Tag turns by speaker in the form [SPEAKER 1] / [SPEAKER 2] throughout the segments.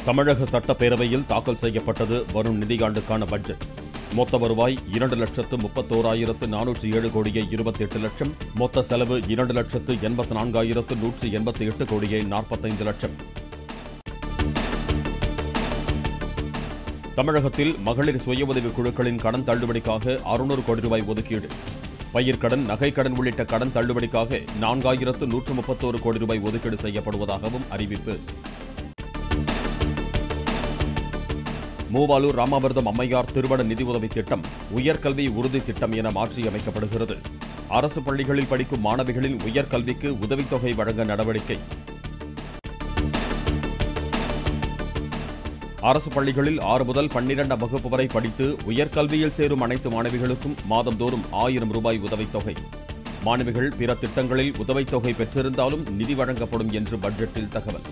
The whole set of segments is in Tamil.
[SPEAKER 1] தமிழக சட்டப்பேரவையில் தாக்கல் செய்யப்பட்டது வரும் நிதியாண்டுக்கான பட்ஜெட் மொத்த வருவாய் இரண்டு லட்சத்து முப்பத்தோராயிரத்து நானூற்றி ஏழு கோடியே இருபத்தி எட்டு லட்சம் மொத்த செலவு இரண்டு லட்சத்து எண்பத்து நான்காயிரத்து நூற்றி எண்பத்தி எட்டு கோடியே நாற்பத்தைந்து லட்சம் தமிழகத்தில் மகளிர் சுய உதவிக் குழுக்களின் கடன் தள்ளுபடிக்காக அறுநூறு கோடி ரூபாய் ஒதுக்கீடு பயிர்க்கடன் நகைக்கடன் உள்ளிட்ட கடன் தள்ளுபடிக்காக நான்காயிரத்து நூற்று முப்பத்தோரு கோடி ரூபாய் ஒதுக்கீடு செய்யப்படுவதாகவும் அறிவிப்பு மூவாலூர் ராமாமிர்தம் அம்மையார் திருமண நிதி உதவி திட்டம் உயர்கல்வி உறுதி திட்டம் என மாற்றியமைக்கப்படுகிறது அரசு பள்ளிகளில் படிக்கும் மாணவிகளின் உயர்கல்விக்கு உதவித்தொகை வழங்க நடவடிக்கை அரசு பள்ளிகளில் ஆறு முதல் பன்னிரண்டாம் வகுப்பு வரை படித்து உயர்கல்வியில் சேரும் அனைத்து மாணவிகளுக்கும் மாதந்தோறும் ஆயிரம் ரூபாய் உதவித்தொகை மாணவிகள் பிற திட்டங்களில் உதவித்தொகை பெற்றிருந்தாலும் நிதி வழங்கப்படும் என்று பட்ஜெட்டில் தகவல்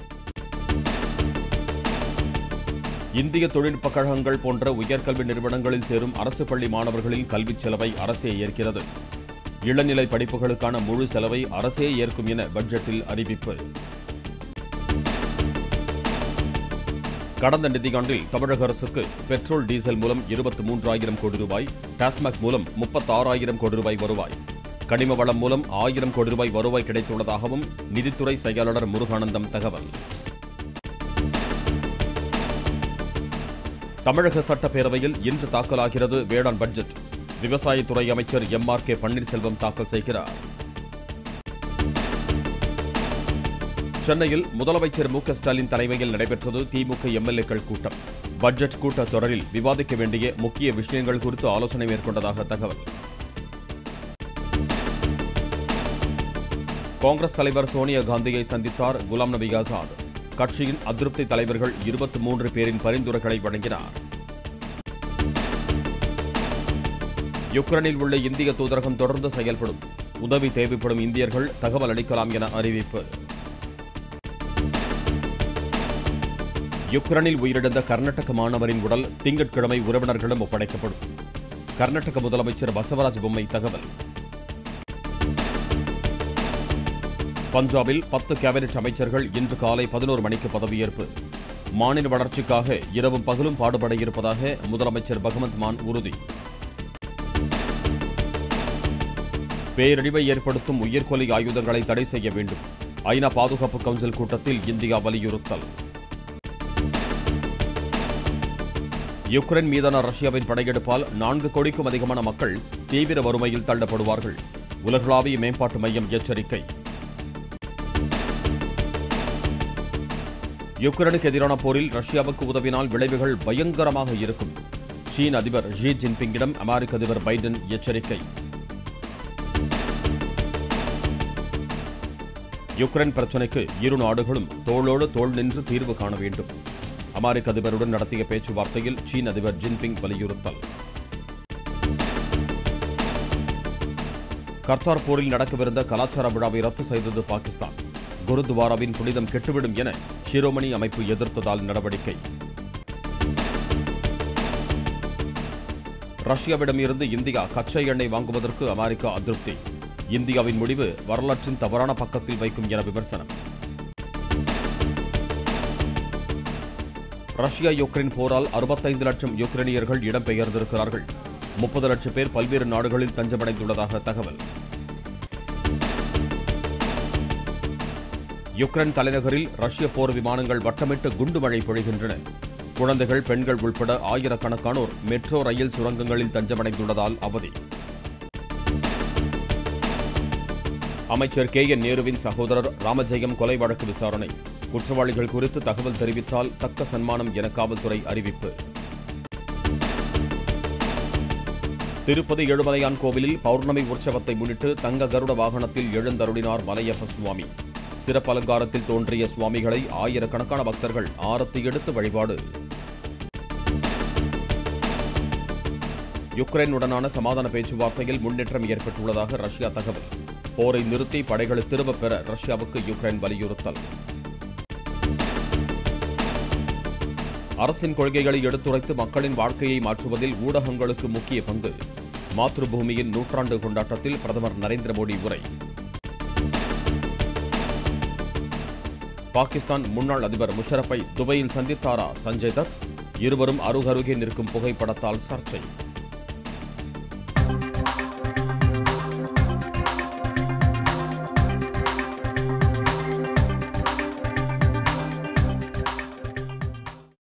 [SPEAKER 1] இந்திய தொழில்நுட்பக் கழகங்கள் போன்ற உயர்கல்வி நிறுவனங்களில் சேரும் அரசு பள்ளி மாணவர்களின் கல்விச் செலவை அரசே ஏற்கிறது இளநிலை படிப்புகளுக்கான முழு செலவை அரசே ஏற்கும் என பட்ஜெட்டில் அறிவிப்பு கடந்த நிதியாண்டில் தமிழக அரசுக்கு பெட்ரோல் டீசல் மூலம் இருபத்தி மூன்றாயிரம் கோடி ரூபாய் டாஸ்மாக் மூலம் முப்பத்தாறாயிரம் கோடி ரூபாய் வருவாய் கனிம வளம் மூலம் ஆயிரம் கோடி ரூபாய் வருவாய் கிடைத்துள்ளதாகவும் நிதித்துறை செயலாளர் முருகானந்தம் தகவல் தமிழக சட்டப்பேரவையில் இன்று தாக்கலாகிறது வேளாண் பட்ஜெட் விவசாயத்துறை அமைச்சர் எம் ஆர் கே பன்னீர்செல்வம் தாக்கல் செய்கிறார் சென்னையில் முதலமைச்சர் மு க ஸ்டாலின் தலைமையில் நடைபெற்றது திமுக எம்எல்ஏக்கள் கூட்டம் பட்ஜெட் கூட்டத் தொடரில் விவாதிக்க வேண்டிய முக்கிய விஷயங்கள் குறித்து ஆலோசனை மேற்கொண்டதாக தகவல் காங்கிரஸ் தலைவர் சோனியா காந்தியை சந்தித்தார் குலாம் நபி ஆசாத் கட்சியின் அதிருப்தி தலைவர்கள் இருபத்தி மூன்று பேரின் பரிந்துரைகளை வழங்கினார் யுக்ரைனில் உள்ள இந்திய தூதரகம் தொடர்ந்து செயல்படும் உதவி தேவைப்படும் இந்தியர்கள் தகவல் அளிக்கலாம் என அறிவிப்பு யுக்ரைனில் உயிரிழந்த கர்நாடக மாணவரின் உடல் திங்கட்கிழமை உறவினர்களிடம் ஒப்படைக்கப்படும் கர்நாடக முதலமைச்சர் பசவராஜ் பொம்மை தகவல் பஞ்சாபில் பத்து கேபினெட் அமைச்சர்கள் இன்று காலை பதினோரு மணிக்கு பதவியேற்பு மாநில வளர்ச்சிக்காக இரவும் பகலும் பாடுபட இருப்பதாக முதலமைச்சர் பகவந்த் மான் உறுதி பேரழிவை ஏற்படுத்தும் உயிர்கொலை ஆயுதங்களை தடை செய்ய வேண்டும் ஐநா பாதுகாப்பு கவுன்சில் கூட்டத்தில் இந்தியா வலியுறுத்தல் யுக்ரைன் மீதான ரஷ்யாவின் படையெடுப்பால் நான்கு கோடிக்கும் அதிகமான மக்கள் தீவிர வறுமையில் தள்ளப்படுவார்கள் உலகளாவிய மேம்பாட்டு மையம் எச்சரிக்கை யுக்ரைனுக்கு எதிரான போரில் ரஷ்யாவுக்கு உதவினால் விளைவுகள் பயங்கரமாக இருக்கும் சீன அதிபர் ஜி ஜின்பிங்கிடம் அமெரிக்க அதிபர் பைடன் எச்சரிக்கை யுக்ரைன் பிரச்சினைக்கு இரு நாடுகளும் தோளோடு தோள் நின்று தீர்வு காண வேண்டும் அமெரிக்க அதிபருடன் நடத்திய பேச்சுவார்த்தையில் சீன அதிபர் ஜின்பிங் வலியுறுத்தல் கர்த்தார்பூரில் நடக்கவிருந்த கலாச்சார விழாவை ரத்து செய்தது பாகிஸ்தான் குருத்வாராவின் புனிதம் கெட்டுவிடும் என ஷிரோமணி அமைப்பு எதிர்த்ததால் நடவடிக்கை ரஷ்யாவிடம் இருந்து இந்தியா கச்சா எண்ணெய் வாங்குவதற்கு அமெரிக்கா அதிருப்தி இந்தியாவின் முடிவு வரலாற்றின் தவறான பக்கத்தில் வைக்கும் என விமர்சனம் ரஷ்யா யுக்ரைன் போரால் அறுபத்தைந்து லட்சம் யுக்ரைனியர்கள் இடம்பெயர்ந்திருக்கிறார்கள் முப்பது லட்சம் பேர் பல்வேறு நாடுகளில் தஞ்சமடைந்துள்ளதாக தகவல் யுக்ரைன் தலைநகரில் ரஷ்ய போர் விமானங்கள் வட்டமிட்டு குண்டு மழை பொழிகின்றன குழந்தைகள் பெண்கள் உள்பட ஆயிரக்கணக்கானோர் மெட்ரோ ரயில் சுரங்கங்களில் தஞ்சமடைந்துள்ளதால் அவதி அமைச்சர் கே என் நேருவின் சகோதரர் ராமஜெயம் கொலை வழக்கு விசாரணை குற்றவாளிகள் குறித்து தகவல் தெரிவித்தால் தக்க சன்மானம் என காவல்துறை அறிவிப்பு திருப்பதி ஏழுமலையான் கோவிலில் பௌர்ணமி உற்சவத்தை முன்னிட்டு தங்க கருட வாகனத்தில் எழுந்தருளினார் மலையப்ப சுவாமி சிறப்பு அலங்காரத்தில் தோன்றிய சுவாமிகளை ஆயிரக்கணக்கான பக்தர்கள் ஆரத்தி எடுத்து வழிபாடு யுக்ரைனுடனான சமாதான பேச்சுவார்த்தையில் முன்னேற்றம் ஏற்பட்டுள்ளதாக ரஷ்யா தகவல் போரை நிறுத்தி படைகளை திரும்பப் பெற ரஷ்யாவுக்கு யுக்ரைன் வலியுறுத்தல் அரசின் கொள்கைகளை எடுத்துரைத்து மக்களின் வாழ்க்கையை மாற்றுவதில் ஊடகங்களுக்கு முக்கிய பங்கு மாத்ருபூமியின் நூற்றாண்டு கொண்டாட்டத்தில் பிரதமர் நரேந்திர மோடி உரை பாகிஸ்தான் முன்னாள் அதிபர் முஷரப்பை துபாயில் சந்தித்தாரா சஞ்சய் தத் இருவரும் அருகருகே நிற்கும் புகைப்படத்தால் சர்ச்சை